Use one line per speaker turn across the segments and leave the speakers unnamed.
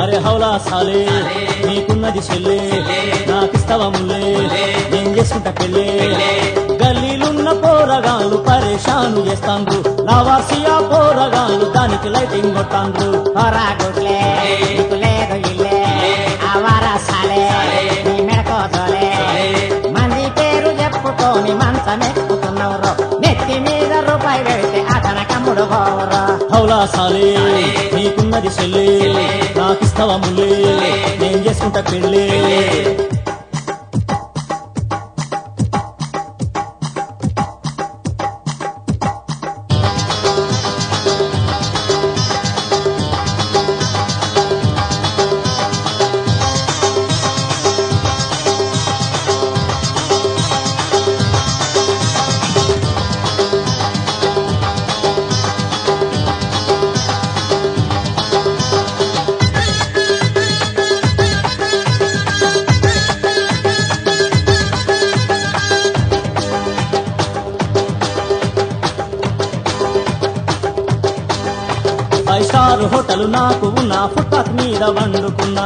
అరే హౌలా సాలే నీకున్నది చెల్లే నాకిస్తవా ముల్లే నేను చేసుకుంటా పెళ్ళే గల్లీలున్న పోరగాళ్ళు పరేషాను చేస్తాండ్రు లావాసియా పోరగాళ్ళు దానికి లైటింగ్ కొట్టాండ్రు
పోరా గుడ్లే నీకు లేదు ఇల్లే ఆవారా సాలే నీ మెడకోసలే మంది పేరు చెప్పుకొని మంచం ఎక్కుతున్నవరు నెత్తి మీద రూపాయి పెడితే అతన కమ్ముడు పోవరు
హౌలా సాలే నీకున్నది చెల్లే నాకిస్తవా ముల్లే నేను చేసుకుంటా పెళ్ళే ఫైవ్ స్టార్ హోటల్ నాకు ఉన్న ఫుట్పాత్ మీద వండుకున్నా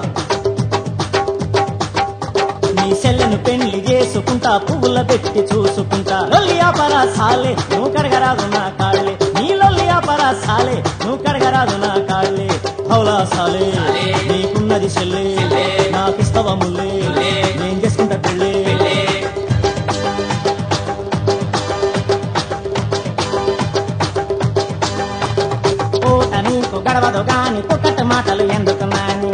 నీ సెల్లను పెళ్లి చేసుకుంటా పువ్వుల పెట్టి చూసుకుంటా లొల్లియాపరా సాలే నువ్వు కడగరాదు నా కాళ్ళే నీ లొల్లియాపరా సాలే నువ్వు కడగరాదు నా కాళ్ళే హౌలా సాలే నీకున్నది చెల్లే నాకిస్తవ ముల్లే నేను చేసుకుంటా పెళ్ళే
పూట నీకు గడవదు గాని పుక్కటి మాటలు ఎందుకు నాని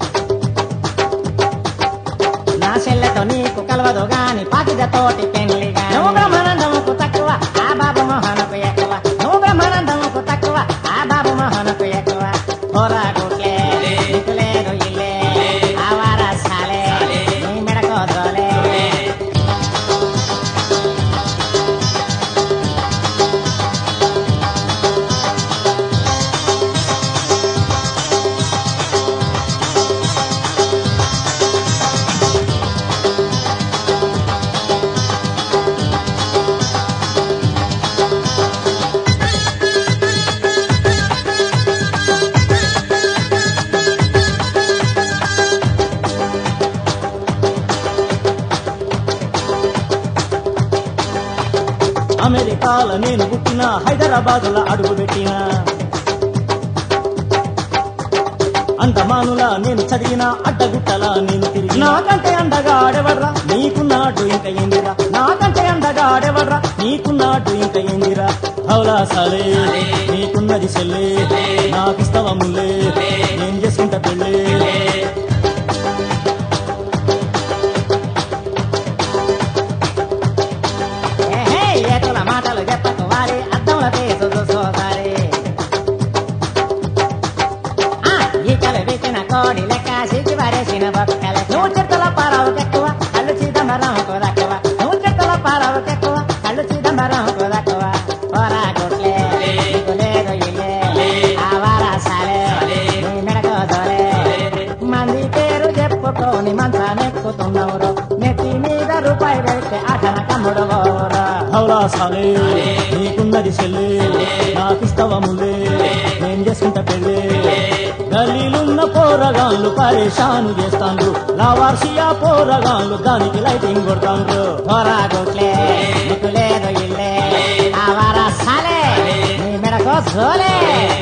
నా చెల్లెతో నీకు కలవదు గాని పాకిద తోటి పెళ్లి నువ్వు బ్రహ్మానందముకు తక్కువ ఆ బాబు మోహనకు ఎక్కువ నువ్వు బ్రహ్మానందముకు తక్కువ ఆ బాబు మోహనకు ఎక్కువ పోరా గుట్లే నీకు లేదు ఇల్లే ఆవారా సాలే నీ మెడకోదోలే
అమెరికాల నేను పుట్టిన హైదరాబాద్ లో అడుగు పెట్టిన అండమానుల నేను చదివిన అడ్డగుట్టల నేను తిరిగి నాకంటే అండగా ఆడెవడ్రా నీకున్నాడు ఇంకా ఏందిరా నాకంటే అండగా ఆడెవడ్రా నీకున్నాడు ఇంకా ఏందిరా హౌలా సాలే నీకున్నది చెల్లే నాకిస్తవ ముల్లే నేను చేసుకుంటా పెళ్ళే
ఏహే, ఏతుల మాటలు చెప్పకు వారి అద్దంలో ఫేసు చూసోసారి ఆ, ఈకలు పెట్టిన కోడి లెక్క సిగ్గి పడేసిన బొక్కల నువ్వు చెట్టుల పారావు ఎక్కువ కళ్ళు చిదంబరంకు దక్కువ నువ్వు చెట్టుల పారావు ఎక్కువ కళ్ళు చిదంబరంకు దక్కువ పోరా గుట్లే నీకు లేదు ఇల్లే ఆవారా సాలే నీ మెడకోదోలే మంది పేరు చెప్పుకొని మంచం ఎక్కుతున్నవరు నెత్తి మీద రూపాయి పెడితే అతన కమ్ముడు పోరా
హౌలా సాలే నీకున్నది చెల్లే నాకిస్తవ ముల్లే నేను చేసుకుంటా పెళ్ళే గలీలున్న పోరగాళ్ళు పరేషాను చేస్తాండ్రు లావార్షియా పోరగాళ్ళు దానికి లైటింగ్ కొడతాండ్రు
పోరా గుట్లే నీకు లేదు ఇల్లే ఆవారా సాలే నీ మెడకో జోలే